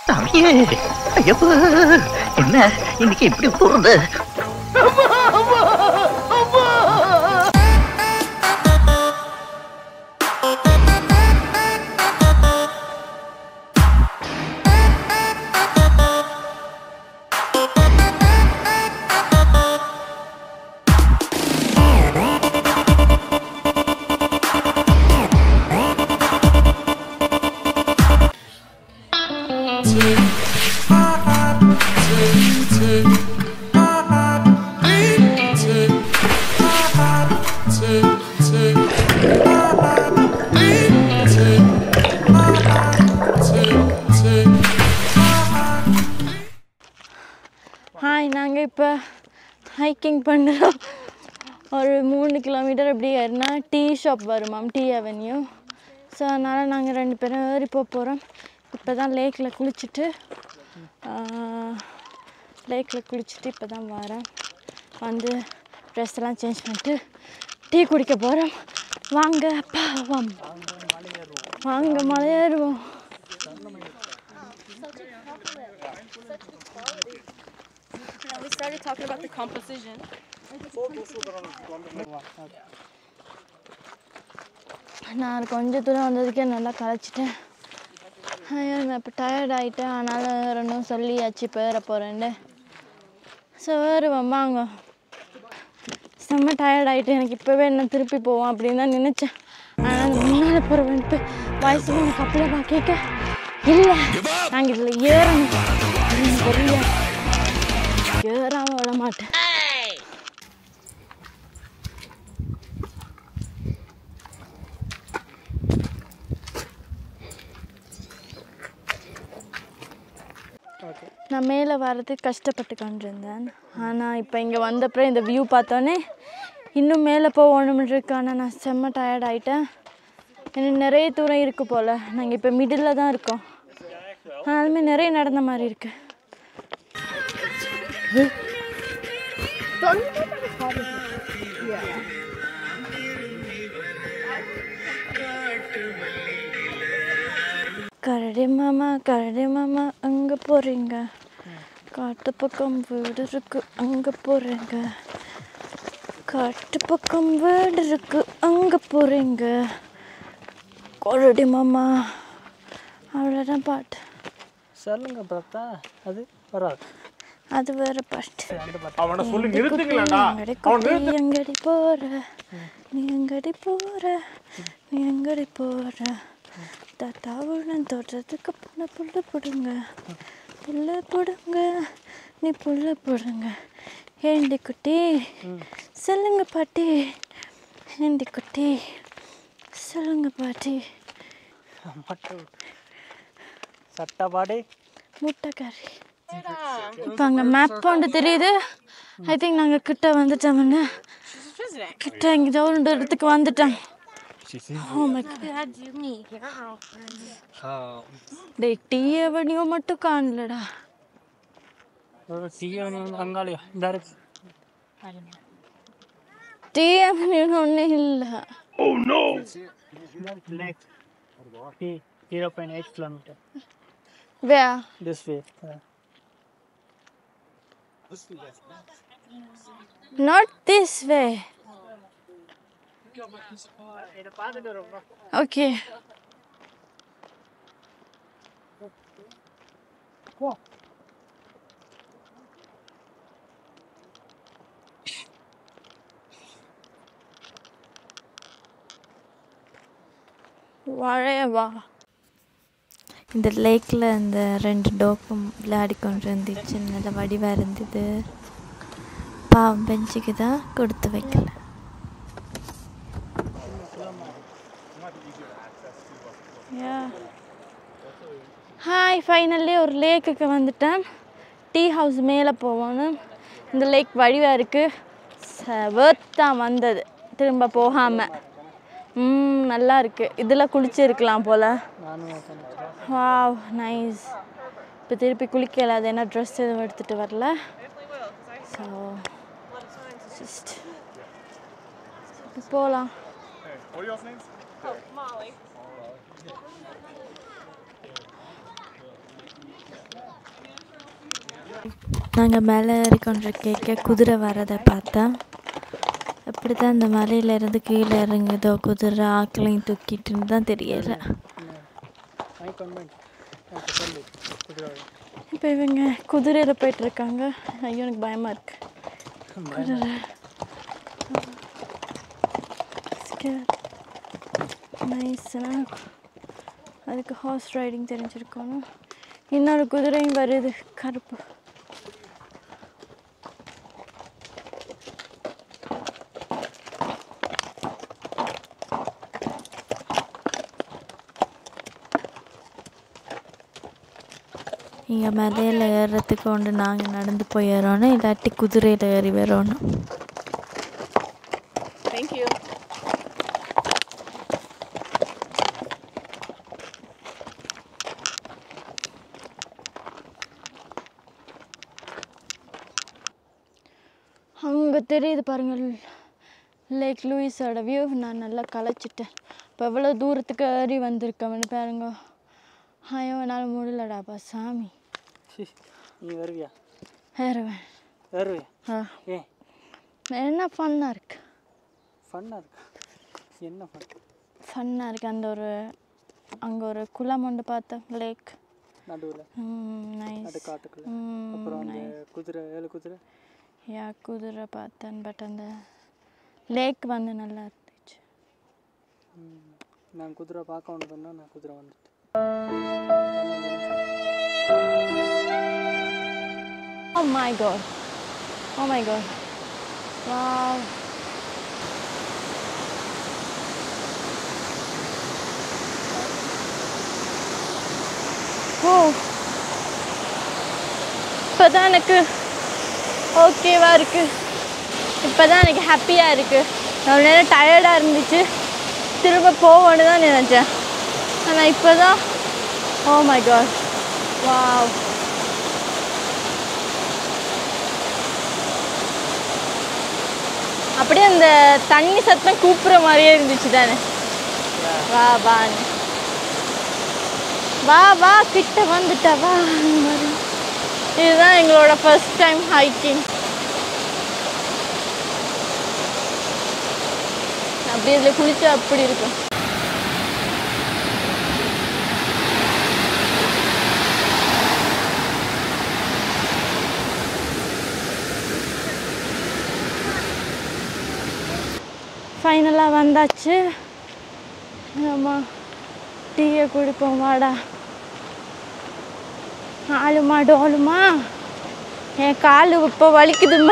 சாமியே ஐயப்பா என்ன இன்னைக்கு இப்படி போறது ஹாய் நாங்கள் இப்போ ஹைக்கிங் பண்ணுறோம் ஒரு மூணு கிலோமீட்டர் இப்படி ஏறினா டீ ஷாப் வருமாம் டீ அவென்யூ ஸோ அதனால் நாங்கள் ரெண்டு பேரும் ஏறி போக போகிறோம் இப்போ தான் லேக்கில் குளிச்சுட்டு லேக்கில் குளிச்சுட்டு இப்போ தான் வரேன் வந்து ட்ரெஸ் எல்லாம் சேஞ்ச் பண்ணிட்டு டீ குடிக்க போகிறோம் வாங்க பாவம் வாங்க மலையேறுவோம் We started talking about the composition. நான் கொஞ்சம் தூரம் வந்ததுக்கே நல்லா களைச்சிட்டேன் ஐயோ நான் இப்போ டயர்ட் ஆகிட்டேன் அதனால் ரெண்டும் சொல்லியாச்சு இப்போ ஏற போகிறேன்னு ஸோ ஏறுவோம் வாங்க செம்ம டயர்ட் ஆகிட்டு எனக்கு இப்போவே என்ன திருப்பி போவோம் அப்படின்னு தான் நினச்சேன் ஆனால் முன்னால் போகிறவன்ட்டு வயசு எனக்கு அப்படியே கேட்க இல்லை நாங்கள் இதில் ஏறணும் அப்படின்னு புரியல ஏறாமல் விட மாட்டேன் நான் மேலே வர்றதுக்கு கஷ்டப்பட்டு கொண்டிருந்தேன் ஆனால் இப்போ இங்கே வந்தப்புறம் இந்த வியூ பார்த்தோன்னே இன்னும் மேலே போகணும்னு இருக்கு ஆனால் நான் செம்ம டயர்ட் ஆகிட்டேன் எனக்கு நிறைய தூரம் இருக்கு போல் நாங்கள் இப்போ மிடில் தான் இருக்கோம் ஆனாலுமே நிறைய நடந்த மாதிரி இருக்கு கரடி மாமா கரடி மாமா அங்கே போகிறீங்க காட்டு பக்கம் வீடு இருக்கு அங்கே போகிறீங்க காட்டு பக்கம் வீடு இருக்கு அங்கே போகிறீங்க கரடி மாமா அவ்வளோதான் பாட்டு சொல்லுங்க பார்த்தா அது வராது அது வேற பாட்டு அவனை சொல்லி நிறுத்துங்களேன்டா எங்கடி குட்டி எங்கடி போற நீ எங்கடி போற நீ எங்கடி போற தாத்தாவுடன் தோட்டத்துக்கு போன புல்ல போடுங்க புல்ல போடுங்க நீ புல்ல போடுங்க ஏண்டி குட்டி சொல்லுங்க பாட்டி ஏண்டி குட்டி சொல்லுங்க பாட்டி மட்டும் சட்டப்பாடி முட்டைக்கறி இப்போ அங்கே மேப் ஒன்று தெரியுது ஐ திங்க் நாங்கள் கிட்ட வந்துட்டோம்னு கிட்ட எங்கேயோ ஒரு இடத்துக்கு வந்துட்டோம் Oh my God. டேய் டீ அவனியோ மட்டும் காணலடா சீக்கிரம் அங்காளியா டேரக்ட் டீ அவனியோ ஒன்றும் இல்லை next zero point eight kilometer way this way not this way okay வாழைய வா இந்த லேக்கில் இந்த ரெண்டு டோக்கும் விளையாடி கொண்டு இருந்துச்சு நல்ல வடிவாக இருந்தது பாவம் பெஞ்சுக்கு தான் கொடுத்து வைக்கல ஹாய் ஃபைனல்லி ஒரு லேக்குக்கு வந்துட்டேன் டீ ஹவுஸ் மேலே போகணும் இந்த லேக் வடிவாக இருக்குது வேர்த்தான் வந்தது திரும்ப போகாமல் ம் நல்லா இருக்குது இதில் குளிச்சிருக்கலாம் போல் நானும் வாவ் நைஸ் இப்போ திருப்பி குளிக்கல அது என்ன ட்ரெஸ் எதுவும் எடுத்துகிட்டு வரல ஸோ ஜஸ்ட் போகலாம் நாங்கள் மேலே ஏறிக்கொண்ட கேட்க குதிரை வரதை பார்த்தா அப்படி தான் இந்த மலையிலேருந்து கீழே இறங்குதோ குதிரை ஆக்களையும் தூக்கிட்டுன்னு தான் தெரியலை இப்போ இவங்க குதிரையில் போயிட்டுருக்காங்க ஐயோ எனக்கு பயமாக இருக்கு குதிரை நைஸ்னா அதுக்கு ஹார்ஸ் ரைடிங் தெரிஞ்சிருக்கணும் இன்னொரு குதிரையும் வருது கருப்பு இங்கே மலையில் ஏறுறதுக்கு ஒன்று நாங்கள் நடந்து போய் ஏறணும் இல்லாட்டி குதிரையில் ஏறி வரணும் Thank you. அங்கே தெரியுது பாருங்கள் லேக் லூயிஸோட வியூ நான் நல்லா களைச்சிட்டேன் இப்போ எவ்வளோ தூரத்துக்கு ஏறி வந்திருக்கேன்னு பாருங்க ஐயோ என்னால் முடியலடாப்பா சாமி நீ வருவியா ஏறுவேன் வருவியா ஆ ஏன் என்ன ஃபன்னாக இருக்கு ஃபன்னாக இருக்கா என்ன ஃபன் ஃபன்னாக இருக்கு அந்த ஒரு அங்கே ஒரு குளம் ஒன்று பார்த்தேன் லேக் நடுவில் நைஸ் நடு காட்டுக்குள்ள அப்புறம் அந்த குதிரை ஏழு குதிரை யா குதிரை பார்த்தேன் பட் அந்த லேக் வந்து நல்லா இருந்துச்சு ம். நான் குதிரை பார்க்க ஒன்று சொன்னா நான் குதிரை வந்துட்டேன் Oh my god. Oh my god. Wow. ஓ இப்போதான் எனக்கு ஓகேவா இருக்கு இப்போதான் எனக்கு ஹாப்பியாக இருக்கு நான் நேரம் டயர்டாக இருந்துச்சு திரும்ப போவோன்னு தான் நினச்சேன் ஆனால் இப்போ தான் ஓ மை காட் வாவ் அப்படியே அந்த தண்ணி சத்தம் கூப்பிட்ற மாதிரியே இருந்துச்சு தானே வா வான்னு வா வா கிட்ட வந்துட்டா வா இதுதான் எங்களோட ஃபர்ஸ்ட் டைம் ஹைக்கிங் அப்படி இதில் குளிச்சா அப்படி இருக்கும் ஃபைனலாக வந்தாச்சு ஆமாம் டீயை குடிப்போம் வாடா ஆளுமா டோலுமா என் கால் இப்போ வலிக்குதும்மா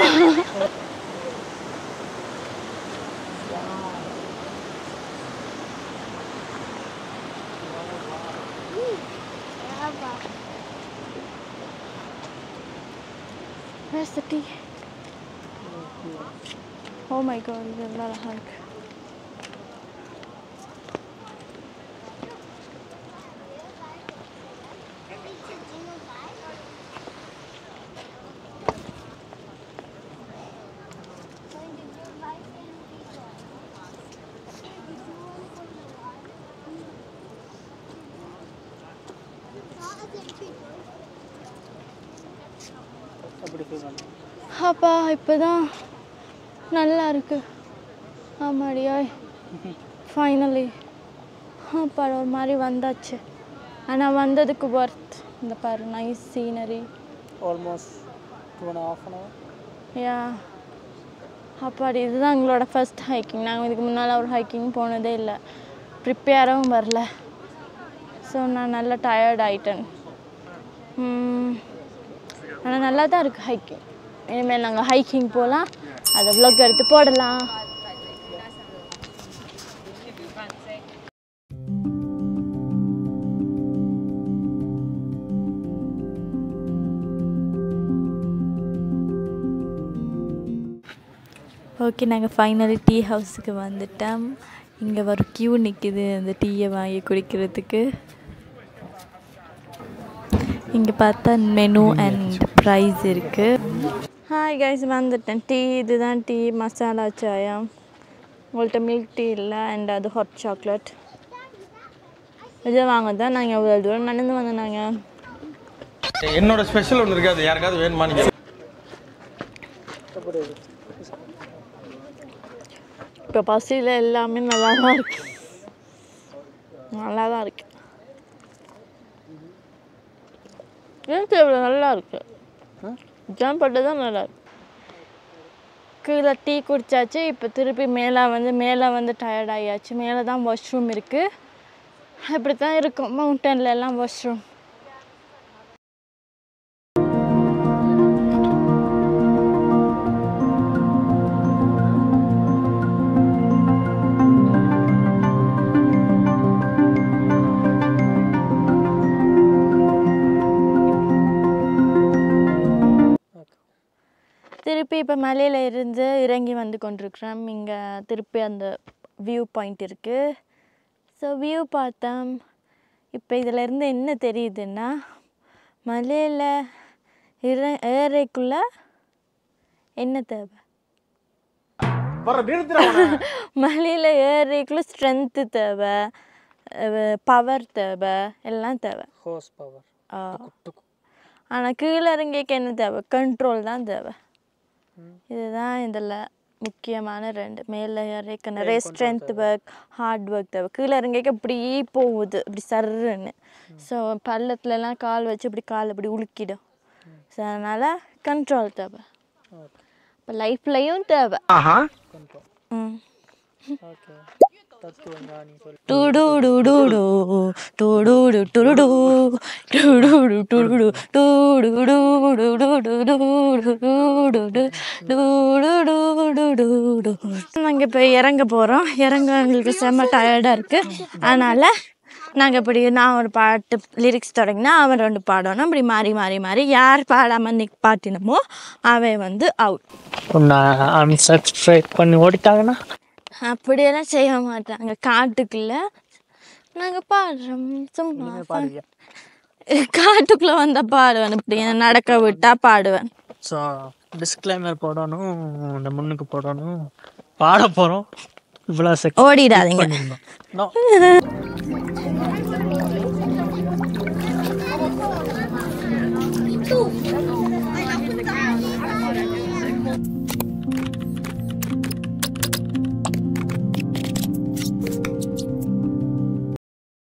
Where's the tea? Oh my god, இது எவ்வளோ அழகா இருக்கு அப்படி சொல்லுவாங்க அப்பா இப்போதான் நல்லா இருக்கு ஆமாடியா ஃபைனலி அப்பா ஒரு மாதிரி வந்தாச்சு ஆனால் வந்ததுக்கு ஒர்த் இந்த பாரு nice scenery almost two and half an hour yeah அப்பாடி இதுதான் எங்களோட ஃபர்ஸ்ட் ஹைக்கிங் நாங்கள் இதுக்கு முன்னால் ஒரு ஹைக்கிங் போனதே இல்லை ப்ரிப்பேராகவும் வரல ஸோ நான் நல்லா டயர்ட் ஆயிட்டேன் ஆனால் நல்லா தான் இருக்குது ஹைக்கிங் இனிமேல் நாங்கள் ஹைக்கிங் போகலாம் அதை vlog எடுத்து போடலாம் ஓகே நாங்கள் ஃபைனலி டீ ஹவுஸுக்கு வந்துட்டோம் இங்கே ஒரு க்யூ நிற்கிது அந்த டீயை வாங்கி குடிக்கிறதுக்கு இங்கே பார்த்தா மெனு அண்ட் ப்ரைஸ் இருக்குது ஹாய் கைஸ் வந்துட்டேன் டீ இதுதான் டீ மசாலா சாயம் உங்கள்கிட்ட மில்க் டீ இல்லை அண்ட் அது ஹாட் சாக்லேட் இதை வாங்க தான் நாங்கள் இவ்வளோ தூரம் நடந்து வந்தோம் நாங்கள் என்னோட ஸ்பெஷல் ஒன்று இருக்கு அது யாருக்காவது வேணுமா நீங்க இப்போ பசியில் எல்லாமே நல்லா தான் இருக்கு நல்லா தான் இருக்கு ஏன் தேவை நல்லா இருக்கு ஜாம் பட்டு தான் நல்லா இருக்கு கீழே டீ குடிச்சாச்சு இப்போ திருப்பி மேலே வந்து மேலே வந்து டயர்ட் ஆகியாச்சு மேலே தான் வாஷ்ரூம் இருக்குது அப்படி தான் இருக்கும் மவுண்டன்ல எல்லாம் வாஷ்ரூம் திருப்பி இப்போ மலையில் இருந்து இறங்கி வந்து கொண்டிருக்கிறோம் இங்கே திருப்பி அந்த வியூ பாயிண்ட் இருக்குது ஸோ வியூ பார்த்தோம் இப்போ இதில் இருந்து என்ன தெரியுதுன்னா மலையில் இற ஏறைக்குள்ள என்ன தேவை வர நிறுத்துறவன மலையில் ஏறைக்குள்ள ஸ்ட்ரென்த்து தேவை பவர் தேவை எல்லாம் தேவை ஹோஸ் பவர் ஆனால் கீழே இறங்கிக்க என்ன தேவை கண்ட்ரோல் தான் தேவை இதுதான் இதில் முக்கியமான ரெண்டு மேலே இறக்க நிறைய ஸ்ட்ரென்த் ஒர்க் ஹார்ட் ஒர்க் தேவை கீழே இறங்கிக்க இப்படி போகுது இப்படி சர்ருன்னு ஸோ பள்ளத்துலலாம் கால் வச்சு இப்படி கால் இப்படி உலுக்கிடும் ஸோ அதனால் கண்ட்ரோல் தேவை இப்போ லைஃப்லையும் தேவை ம் ஓகே தத்துவங்கா நீ சொல்லு டுடுடுடுடு, டுடுடு டுடுடு, டுடுடு டுடுடு, டுடுடுடுடுடுடுடுடுடுடுடு, டுடுடுடுடுடுடு. நாங்க இப்போ இறங்க போகிறோம் இறங்க எங்களுக்கு செம்ம டயர்டாக இருக்குது அதனால் நாங்கள் இப்படி நான் ஒரு பாட்டு லிரிக்ஸ் தொடங்கினா அவன் ரெண்டு பாடணும் இப்படி மாறி மாறி மாறி யார் பாடாமல் நிப்பாட்டினமோ அவன் வந்து அவுட் உன்னை அன்சப்ஸ்கிரைப் பண்ணி ஓடிட்டாங்கன்னா அப்படியெல்லாம் செய்ய மாட்டாங்க காட்டுக்குள்ள நாங்க பாடுறோம் சும்மா பாடுவியா காட்டுக்குள்ள வந்தா பாடுவேன் இப்படி நடக்க விட்டா பாடுவேன் ஸோ டிஸ்க்ளைமர் போடணும் இந்த முன்னுக்கு போடணும் பாட போகிறோம் இவ்வளோ செக் ஓடிடாதீங்க பண்ணியிருந்தோம் நோ Two.